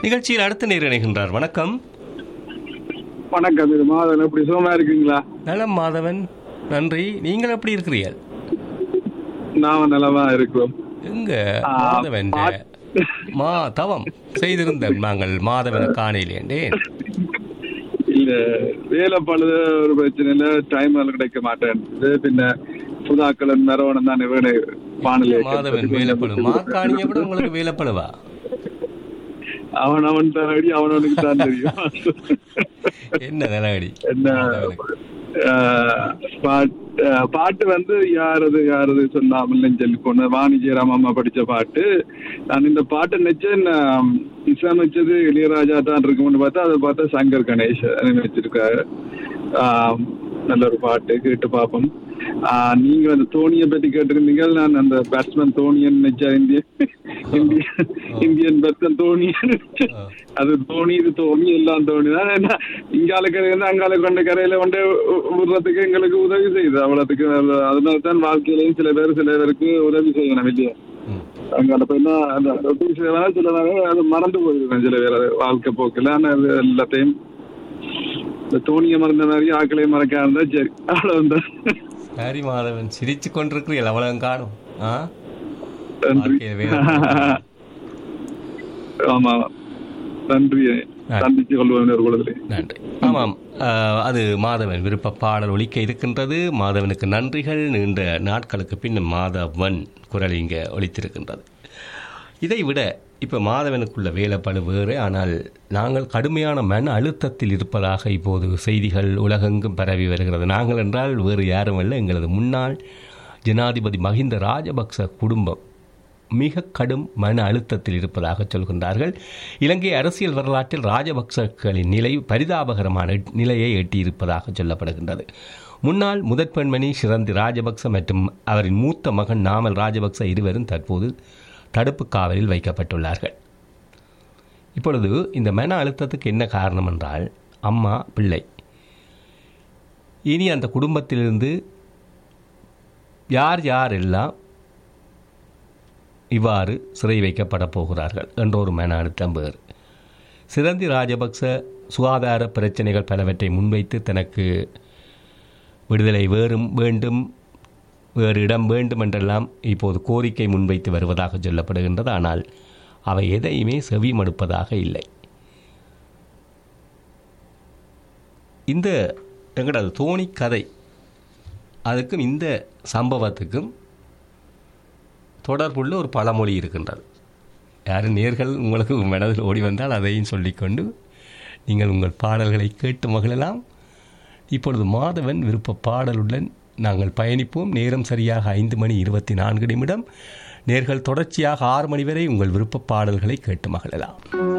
நிகழ்ச்சியில் அடுத்த நேர் இணைகின்றார் வணக்கம் வணக்கம் இது மாதவன் எப்படி சுகமா இருக்கீங்களா நலம் மாதவன் நன்றி நீங்கள் எப்படி இருக்கிறீர்கள் நாம நலமா இருக்கிறோம் எங்க ஆ, மாதவன் பாட்- மா தவம் செய்திருந்தோம் நாங்கள் மாதவனை காணையிலேண்டேன் இல்ல வேலை பழுது ஒரு பிரச்சனை இல்ல டைம் கிடைக்க மாட்டேன் பின்ன புதாக்கள் நிறவனம் தான் வேணும் வானிலை மாதவன் வேலைப்பழு மா காணியை விட உங்களுக்கு வேலைப்பழுவா அவன் அவன் தான் அடி அவனவனுக்கு தான் தெரியும் என்ன நிலடி என்ன ஆஹ், பாட்- ஆஹ், பாட்டு வந்து யாரது யாரது சொல்லாமல் சொல்லி போன வாணி ஜெயராம் அம்மா படிச்ச பாட்டு நான் இந்த பாட்டை நினைச்சேன் ஆம், இசையமைச்சது இளையராஜா தான் இருக்கும்னு பார்த்தா அதை பார்த்தா சங்கர் கணேஷ் வச்சிருக்காரு ஆம், நல்ல ஒரு பாட்டு கேட்டு பார்ப்போம் ஆஹ், நீங்க அந்த தோனியை பத்தி கேட்டிருந்தீங்க நான் அந்த பேட்ஸ்மேன் தோனியன் நினைச்சேன் இந்தியன் இந்தியன் இந்தியன் பேட்ஸ்மேன் தோனியன் அது தோனி இது தோனி எல்லாம் தோனி தான் என்ன இங்கால கரையில அங்கால கொண்ட கரையில கொண்டு வி- விடுறதுக்கு எங்களுக்கு உதவி செய்யுது அவ்வளவுக்கு அதனால தான் வாழ்க்கையிலையும் சில பேர் சில பேருக்கு உதவி செய்யணும் இல்லையா ம். அங்கால போயின்னா அந்த உதவி செய்யலாம் சில நேரம் அது மறந்து போயிருக்கேன் சில பேர் அது வாழ்க்கை போக்கில் ஆனால் அது எல்லாத்தையும் இந்த தோணியை மறந்த மாதிரி ஆக்களையும் மறக்காம இருந்தா சரி அவ்வளவுதான் சரி மாதவன் சிரிச்சு கொண்டிருக்கிறீர்கள் அவ்வளவு காணும் ஆ நன்றி வாழ்க்கையில வேற ஆமா நன்றி சந்திச்சு கொள்வோம் ஒரு பொழுதுல நன்றி ஆமாம் அஹ், அது மாதவன் விருப்ப பாடல் ஒலிக்க இருக்கின்றது மாதவனுக்கு நன்றிகள் நீண்ட நாட்களுக்கு பின் மாதவன் குரல் இங்கே ஒலித்திருக்கின்றது இதை விட இப்போ மாதவனுக்குள்ள வேலைப்பாடு வேறு ஆனால் நாங்கள் கடுமையான மன அழுத்தத்தில் இருப்பதாக இப்போது செய்திகள் உலகெங்கும் பரவி வருகிறது நாங்கள் என்றால் வேறு யாரும் இல்லை எங்களது முன்னாள் ஜனாதிபதி மஹிந்த ராஜபக்ச குடும்பம் மிக கடும் மன அழுத்தத்தில் இருப்பதாக சொல்கின்றார்கள் இலங்கை அரசியல் வரலாற்றில் ராஜபக்சகளின் நிலை பரிதாபகரமான நிலையை எட்டியிருப்பதாக சொல்லப்படுகின்றது முன்னாள் முதற் பெண்மணி சிறந்தி ராஜபக்ச மற்றும் அவரின் மூத்த மகன் நாமல் ராஜபக்ச இருவரும் தற்போது தடுப்பு காவலில் வைக்கப்பட்டுள்ளார்கள் இப்பொழுது இந்த மன அழுத்தத்துக்கு என்ன காரணம் என்றால் அம்மா பிள்ளை இனி அந்த குடும்பத்திலிருந்து யார் யாரெல்லாம் இவ்வாறு சிறை வைக்கப்பட போகிறார்கள் என்ற ஒரு மன அழுத்தம் வேறு சிறந்தி ராஜபக்ச சுகாதார பிரச்சனைகள் பலவற்றை முன்வைத்து தனக்கு விடுதலை வேறும் வேண்டும் வேறு இடம் வேண்டும் என்றெல்லாம் இப்போது கோரிக்கை முன்வைத்து வருவதாக சொல்லப்படுகின்றது ஆனால் அவை எதையுமே செவி மடுப்பதாக இல்லை இந்த எங்களது தோணி கதை அதுக்கும் இந்த சம்பவத்துக்கும் தொடர்புள்ள ஒரு பழமொழி இருக்கின்றது யாரும் நேர்கள் உங்களுக்கு மனதில் ஓடி வந்தால் அதையும் சொல்லிக்கொண்டு நீங்கள் உங்கள் பாடல்களை கேட்டு மகிழலாம் இப்பொழுது மாதவன் விருப்ப பாடலுடன் நாங்கள் பயணிப்போம் நேரம் சரியாக ஐந்து மணி இருபத்தி நான்கு நிமிடம் நேர்கள் தொடர்ச்சியாக ஆறு மணி வரை உங்கள் விருப்ப பாடல்களை கேட்டு மகிழலாம்